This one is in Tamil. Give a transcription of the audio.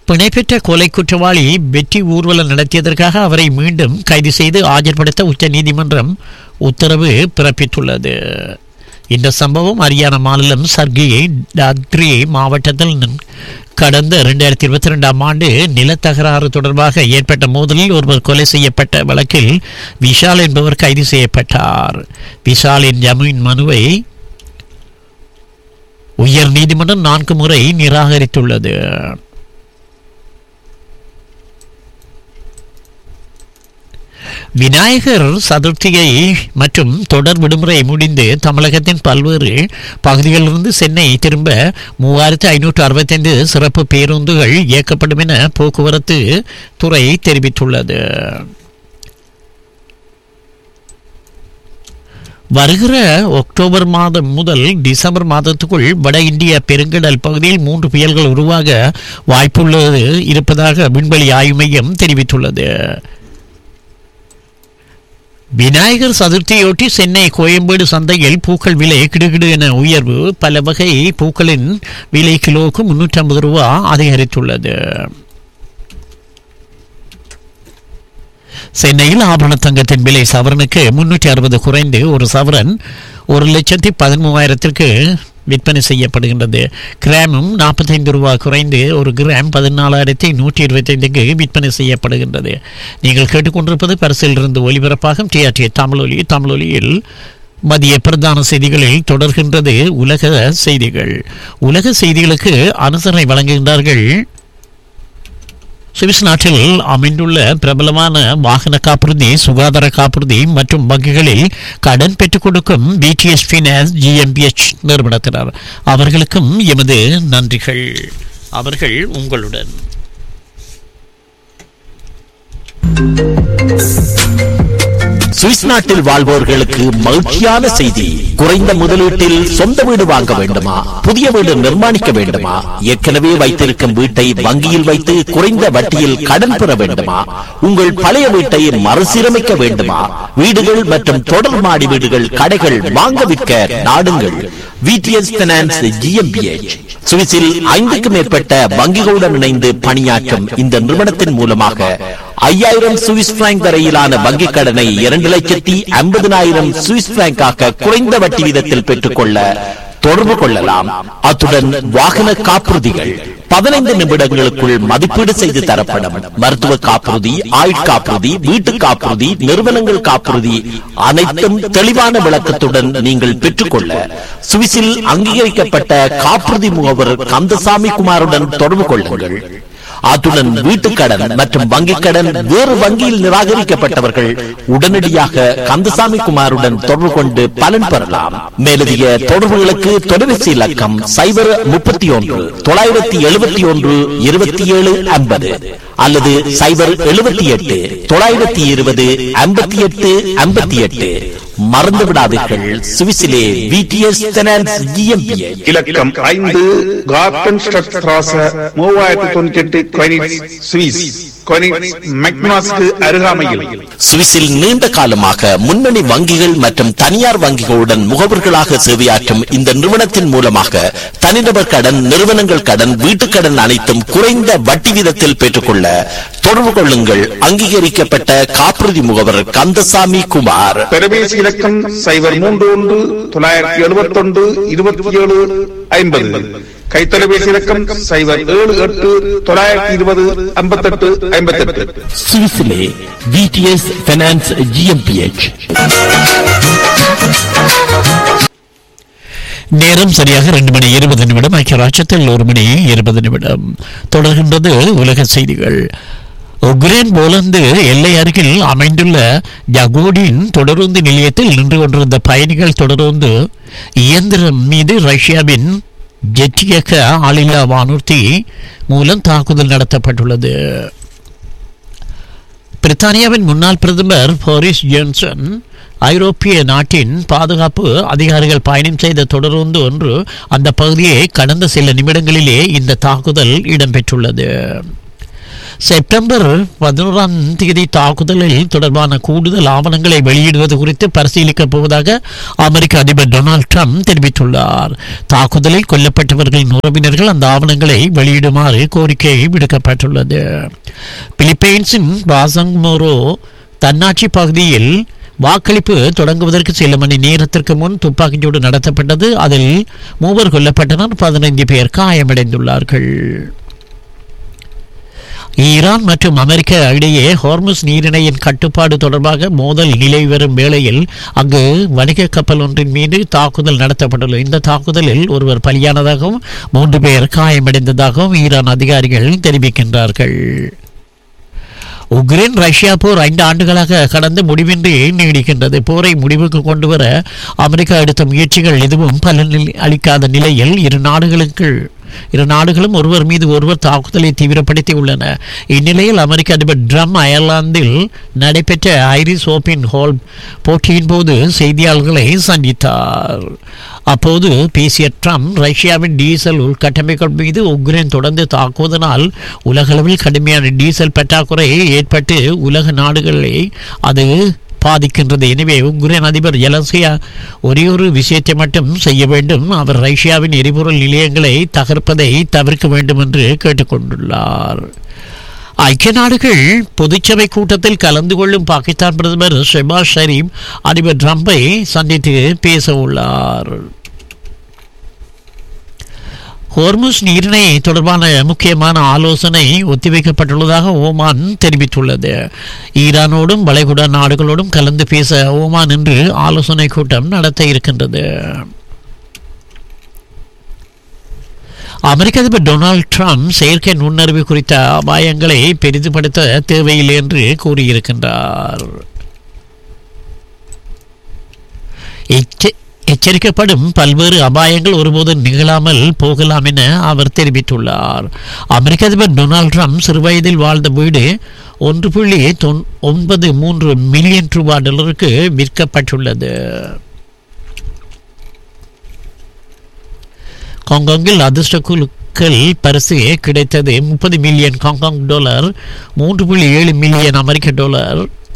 பிணைப்பெற்ற கொலை குற்றவாளி வெற்றி ஊர்வலம் நடத்தியதற்காக அவரை மீண்டும் கைது செய்து ஆஜர்படுத்த உச்ச நீதிமன்றம் உத்தரவு பிறப்பித்துள்ளது இந்த சம்பவம் ஹரியானா மாநிலம் சர்கி டாத்ரி மாவட்டத்தில் கடந்த இரண்டாயிரத்தி இருபத்தி ரெண்டாம் ஆண்டு நிலத்தகராறு தொடர்பாக ஏற்பட்ட மோதலில் ஒருவர் கொலை செய்யப்பட்ட வழக்கில் விஷால் என்பவர் கைது செய்யப்பட்டார் விஷாலின் ஜமீன் மனுவை உயர் நீதிமன்றம் நான்கு முறை நிராகரித்துள்ளது விநாயகர் சதுர்த்தியை மற்றும் தொடர் விடுமுறை முடிந்து தமிழகத்தின் பல்வேறு பகுதிகளிலிருந்து சென்னை திரும்ப மூவாயிரத்து ஐநூற்று அறுபத்தைந்து சிறப்பு பேருந்துகள் இயக்கப்படும் என போக்குவரத்து துறை தெரிவித்துள்ளது வருகிற அக்டோபர் மாதம் முதல் டிசம்பர் மாதத்துக்குள் வட இந்திய பெருங்கடல் பகுதியில் மூன்று புயல்கள் உருவாக வாய்ப்புள்ளது இருப்பதாக விண்வெளி ஆய்வு மையம் தெரிவித்துள்ளது விநாயகர் சதுர்த்தியொட்டி சென்னை கோயம்பேடு சந்தையில் பூக்கள் விலை கிடுகிடு என உயர்வு பல வகை பூக்களின் விலை கிலோவுக்கு முன்னூற்றி ஐம்பது ரூபா அதிகரித்துள்ளது சென்னையில் ஆபரண தங்கத்தின் விலை சவரனுக்கு முன்னூற்றி அறுபது குறைந்து ஒரு சவரன் ஒரு லட்சத்தி பதிமூவாயிரத்திற்கு விற்பனை செய்யப்படுகின்றது கிராமும் நாற்பத்தைந்து ரூபாய் குறைந்து ஒரு கிராம் பதினாலாயிரத்தி நூற்றி இருபத்தைந்துக்கு விற்பனை செய்யப்படுகின்றது நீங்கள் கேட்டுக்கொண்டிருப்பது பரிசிலிருந்து ஒலிபரப்பாகும் டிஆர்டி தமிழொலி தமிழொலியில் மதிய பிரதான செய்திகளில் தொடர்கின்றது உலக செய்திகள் உலக செய்திகளுக்கு அனுசரணை வழங்குகின்றார்கள் சுவிஸ் நாட்டில் அமைந்துள்ள பிரபலமான வாகன காப்புறுதி சுகாதார காப்புறுதி மற்றும் வங்கிகளில் கடன் பெற்றுக் கொடுக்கும் பிடிஎஸ் ஃபினான்ஸ் ஜிஎம்பிஎச் நிறுவனத்தினர் அவர்களுக்கும் எமது நன்றிகள் அவர்கள் உங்களுடன் சுவிஸ் நாட்டில் வாழ்வோர்களுக்கு மகிழ்ச்சியான செய்தி குறைந்த முதலீட்டில் சொந்த வீடு வாங்க வேண்டுமா புதிய வீடு நிர்மாணிக்க வேண்டுமா ஏற்கனவே வைத்திருக்கும் வீட்டை வங்கியில் வைத்து குறைந்த வட்டியில் கடன் பெற வேண்டுமா உங்கள் பழைய வீட்டை மறுசீரமைக்க வேண்டுமா வீடுகள் மற்றும் தொடர் மாடி வீடுகள் கடைகள் வாங்க விற்க நாடுங்கள் விடிஎஸ் பினான்ஸ் ஜிஎம்பிஎச் சுவிஸில் ஐந்துக்கும் மேற்பட்ட வங்கிகளுடன் இணைந்து பணியாற்றும் இந்த நிறுவனத்தின் மூலமாக ஐயாயிரம் சுவிஸ் பிராங்க் வரையிலான வங்கிக் கடனை இரண்டு லட்சத்தி ஐம்பதினாயிரம் சுவிஸ் பிராங்காக குறைந்த வட்டி வீதத்தில் பெற்றுக்கொள்ள தொடர்பு கொள்ளலாம் அத்துடன் வாகன காப்புறுதிகள் பதினைந்து நிமிடங்களுக்குள் மதிப்பீடு செய்து தரப்படும் மருத்துவ காப்புறுதி ஆயுட்காப்புறுதி வீட்டு காப்புறுதி நிறுவனங்கள் காப்புறுதி அனைத்தும் தெளிவான விளக்கத்துடன் நீங்கள் பெற்றுக்கொள்ள சுவிஸில் அங்கீகரிக்கப்பட்ட காப்புறுதி முகவர் கந்தசாமி குமாருடன் தொடர்பு கொள்ளுங்கள் அத்துடன் வீட்டுக்கடன் மற்றும் வங்கிக் கடன் வேறு வங்கியில் நிராகரிக்கப்பட்டவர்கள் உடனடியாக கந்தசாமி குமாருடன் தொடர்பு கொண்டு பலன் பெறலாம் மேலதிக தொடர்புகளுக்கு தொலைபேசி இலக்கம் சைபர் முப்பத்தி ஒன்று தொள்ளாயிரத்தி எழுபத்தி ஒன்று இருபத்தி ஏழு ஐம்பது அல்லது சைபர் எழுபத்தி எட்டு தொள்ளாயிரத்தி இருபது ஐம்பத்தி எட்டு ஐம்பத்தி எட்டு மறந்து விடாதீர்கள் சுவிசிலே விடிஎஸ் ஃபைனான்ஸ் GmbH. இலக்கம் ஐந்து கார்டன் ஸ்ட்ராச மூவாயிரத்தி தொண்ணூத்தி எட்டு கொயினிட்ஸ் சுவிஸ் கொயினிட்ஸ் மெக்னாஸ்க்கு அருகாமையில் சுவிஸில் நீண்ட காலமாக முன்னணி வங்கிகள் மற்றும் தனியார் வங்கிகளுடன் முகவர்களாக சேவையாற்றும் இந்த நிறுவனத்தின் மூலமாக தனிநபர் கடன் நிறுவனங்கள் கடன் வீட்டுக் கடன் அனைத்தும் குறைந்த வட்டி வீதத்தில் பெற்றுக்கொள்ள தொடர்பு கொள்ளுங்கள் அங்கீகரிக்கப்பட்ட காப்புறுதி முகவர் கந்தசாமி குமார் தொலைபேசி இலக்கம் சைபர் மூன்று ஒன்று தொள்ளாயிரத்தி எழுபத்தி ஒன்று இருபத்தி ஏழு ஐம்பது கைத்தொலைபேசி இலக்கம் சைபர் ஏழு எட்டு தொள்ளாயிரத்தி இருபது ஐம்பத்தெட்டு ஐம்பத்தெட்டு சுவிஸிலே விடிஎஸ் ஃபைனான்ஸ் ஜிஎம்பிஎச் நேரம் சரியாக ரெண்டு மணி இருபது நிமிடம் ஐக்கிய ராஜ்யத்தில் ஒரு மணி இருபது நிமிடம் தொடர்கின்றது உலக செய்திகள் உக்ரைன் போலந்து எல்லை அருகில் அமைந்துள்ள ஜகோடின் தொடருந்து நிலையத்தில் நின்று கொண்டிருந்த பயணிகள் தொடருந்து இயந்திரம் மீது ரஷ்யாவின் ஜெட்டியக்க ஆளில்லா வானூர்த்தி மூலம் தாக்குதல் நடத்தப்பட்டுள்ளது பிரித்தானியாவின் முன்னாள் பிரதமர் போரிஸ் ஜான்சன் ஐரோப்பிய நாட்டின் பாதுகாப்பு அதிகாரிகள் பயணம் செய்த தொடருந்து ஒன்று அந்த பகுதியை கடந்த சில நிமிடங்களிலே இந்த தாக்குதல் இடம்பெற்றுள்ளது செப்டம்பர் பதினோராம் தேதி தாக்குதலில் தொடர்பான கூடுதல் ஆவணங்களை வெளியிடுவது குறித்து பரிசீலிக்கப் போவதாக அமெரிக்க அதிபர் டொனால்ட் ட்ரம்ப் தெரிவித்துள்ளார் தாக்குதலில் கொல்லப்பட்டவர்களின் உறவினர்கள் அந்த ஆவணங்களை வெளியிடுமாறு கோரிக்கை விடுக்கப்பட்டுள்ளது பிலிப்பைன்ஸின் பாசங்மோரோ தன்னாட்சி பகுதியில் வாக்களிப்பு தொடங்குவதற்கு சில மணி நேரத்திற்கு முன் துப்பாக்கிச்சூடு நடத்தப்பட்டது அதில் மூவர் கொல்லப்பட்டனர் பதினைந்து பேர் காயமடைந்துள்ளார்கள் ஈரான் மற்றும் அமெரிக்க இடையே ஹார்முஸ் நீரிணையின் கட்டுப்பாடு தொடர்பாக மோதல் நிலை வரும் வேளையில் அங்கு வணிக கப்பல் ஒன்றின் மீது தாக்குதல் நடத்தப்பட்டுள்ளது இந்த தாக்குதலில் ஒருவர் பலியானதாகவும் மூன்று பேர் காயமடைந்ததாகவும் ஈரான் அதிகாரிகள் தெரிவிக்கின்றார்கள் உக்ரைன் ரஷ்யா போர் ஐந்து ஆண்டுகளாக கடந்து முடிவின்றி நீடிக்கின்றது போரை முடிவுக்கு கொண்டு வர அமெரிக்கா எடுத்த முயற்சிகள் எதுவும் பலன் அளிக்காத நிலையில் இரு நாடுகளுக்கு இரு நாடுகளும் ஒருவர் மீது ஒருவர் தாக்குதலை தீவிரப்படுத்தி உள்ளன இந்நிலையில் அமெரிக்க அதிபர் ட்ரம் அயர்லாந்தில் நடைபெற்ற ஐரிஸ் ஓபின் ஹால் போட்டியின் போது செய்தியாளர்களை சந்தித்தார் அப்போது பேசிய ட்ரம்ப் ரஷ்யாவின் டீசல் உள்கட்டமைப்புகள் மீது உக்ரைன் தொடர்ந்து தாக்குவதனால் உலகளவில் கடுமையான டீசல் பற்றாக்குறை ஏற்பட்டு உலக நாடுகளை அது பாதிக்கின்றது எனவே உக்ரைன் அதிபர் எலசியா ஒரே ஒரு விஷயத்தை மட்டும் செய்ய வேண்டும் அவர் ரஷ்யாவின் எரிபொருள் நிலையங்களை தகர்ப்பதை தவிர்க்க வேண்டும் என்று கேட்டுக்கொண்டுள்ளார் ஐக்கிய நாடுகள் பொதுச்சபை கூட்டத்தில் கலந்து கொள்ளும் பாகிஸ்தான் பிரதமர் ஷெபாஸ் ஷரீப் அதிபர் ட்ரம்பை சந்தித்து பேச உள்ளார் ஹோர்முஸ் நீரிணை தொடர்பான முக்கியமான ஆலோசனை ஒத்திவைக்கப்பட்டுள்ளதாக ஓமான் தெரிவித்துள்ளது ஈரானோடும் வளைகுடா நாடுகளோடும் கலந்து பேச ஓமான் இன்று ஆலோசனை கூட்டம் நடத்த இருக்கின்றது அமெரிக்க அதிபர் டொனால்ட் ட்ரம்ப் செயற்கை நுண்ணறிவு குறித்த அபாயங்களை பெரிதுபடுத்த தேவையில்லை என்று கூறியிருக்கின்றார் எச்ச- எச்சரிக்கப்படும் பல்வேறு அபாயங்கள் ஒருபோதும் நிகழாமல் போகலாம் என அவர் தெரிவித்துள்ளார் அமெரிக்க அதிபர் டொனால்ட் ட்ரம்ப் சிறுவயதில் வாழ்ந்த வீடு ஒன்று புள்ளி தொன் ஒன்பது மூன்று மில்லியன் ரூபாய் டாலருக்கு விற்கப்பட்டுள்ளது ஹாங்காங்கில் அதிர்ஷ்ட குழுக்கள் பரிசு கிடைத்தது முப்பது மில்லியன் ஹாங்காங் டாலர் மூன்று புள்ளி ஏழு மில்லியன் அமெரிக்க டாலர்